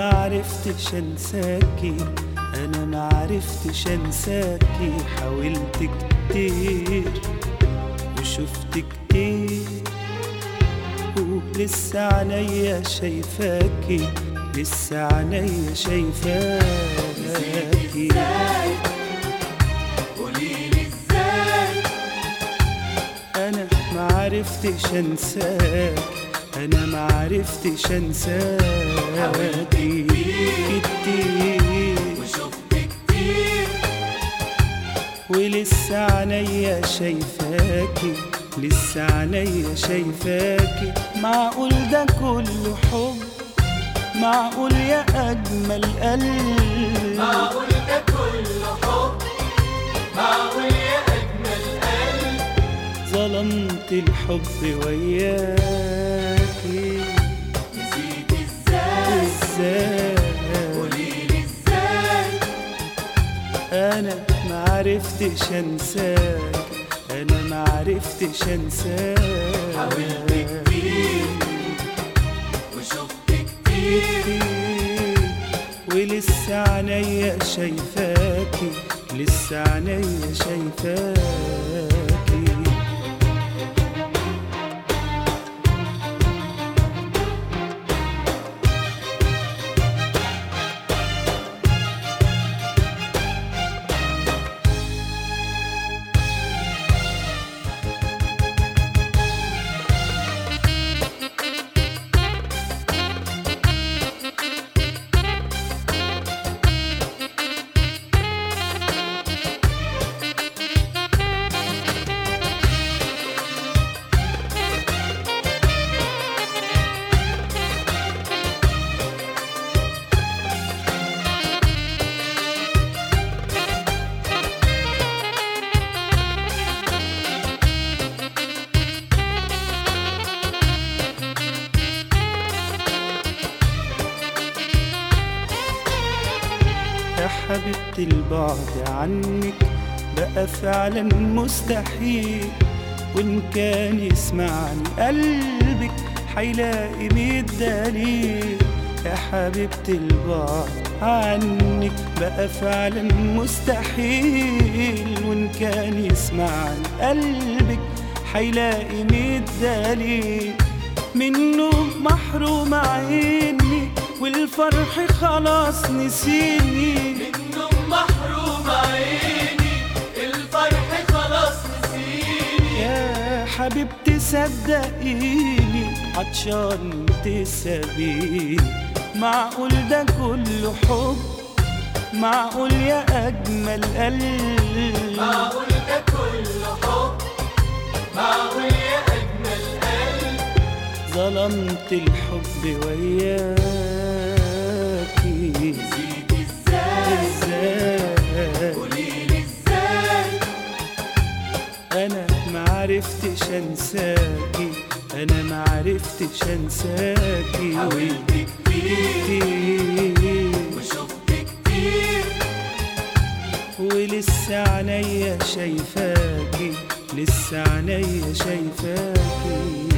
معرفتش انساكي انا معرفتش انساكي حاولت كتير وشفت كتير ولسه عينيا شايفاكي لسه عينيا شايفاكي قوليلي ازاي انا معرفتش انساك انا معرفتش انساكي كتير وشفت كتير ولسه عينيا شايفاكي لسه عينيا شايفاكي معقول ده كله حب معقول يا اجمل قلب معقول ده كله حب معقول يا اجمل قلب ظلمت الحب وياكي نسيت ازاي ازاي قوليلي ازاي انا معرفتش انساك انا معرفتش انساك حاولت كتير وشفت كتير ولسه عينيا شايفاكي لسه عينيا شايفاكي يا حبيبتي البعد عنك بقى فعلا مستحيل وإن كان يسمعني قلبك حيلاقي مية دليل يا حبيبتي البعد عنك بقى فعلا مستحيل وإن كان يسمعني قلبك حيلاقي مية دليل منه محروم عيني والفرح خلاص نسيني منه محروم عيني الفرح خلاص نسيني يا حبيبتي صدقيني عطشان تسابيني معقول ده كله حب معقول يا أجمل قلب معقول ده كله حب معقول يا اجمل قلب ظلمت الحب وياكي نسيت ازاي ازاي قوليلي ازاي انا معرفتش انساكي انا معرفتش انساكي حاولت كتير كتير وشفت كتير ولسه عينيا شايفاكي لسه عينيا شايفاكي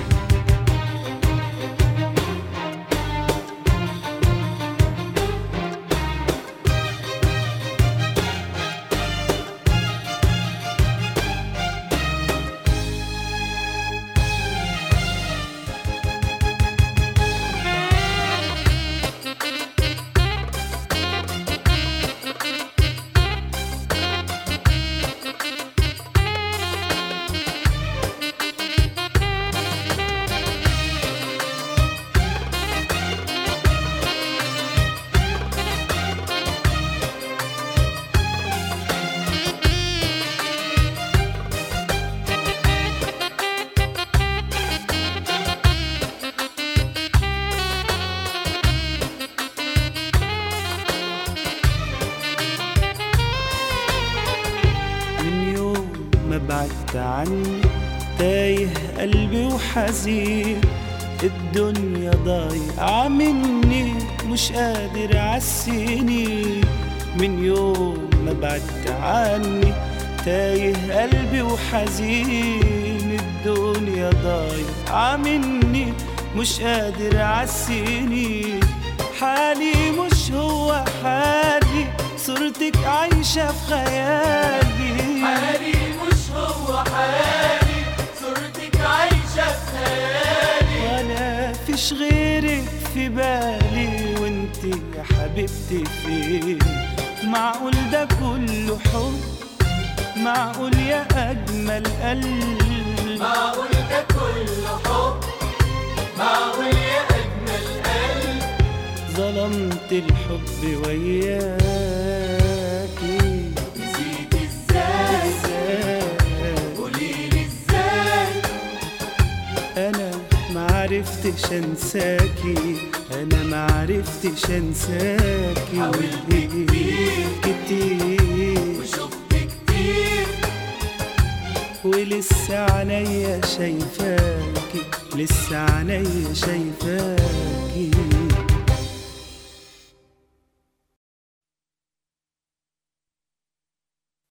من يوم ما بعدت عني تايه قلبي وحزين الدنيا ضايعة مني مش قادر عالسنين من يوم ما بعدت عني تايه قلبي وحزين الدنيا ضايعة مني مش قادر عالسنين حالي مش هو حالي صورتك عايشة في خيالي حالي مش هو حالي صورتك عايشة في خيالي ولا فيش غيرك في بالي وانت يا حبيبتي فين معقول ده كله حب معقول يا اجمل قلب معقول ده كله حب معقول يا أجمل قلب ظلمت الحب وياكي نسيت ازاي إزاي قوليلي ازاي انا معرفتش انساكي انا معرفتش انساكي حاولت كتير. كتير وشفت كتير ولسه عينيا شايفاكي لسه عينيا شايفاكي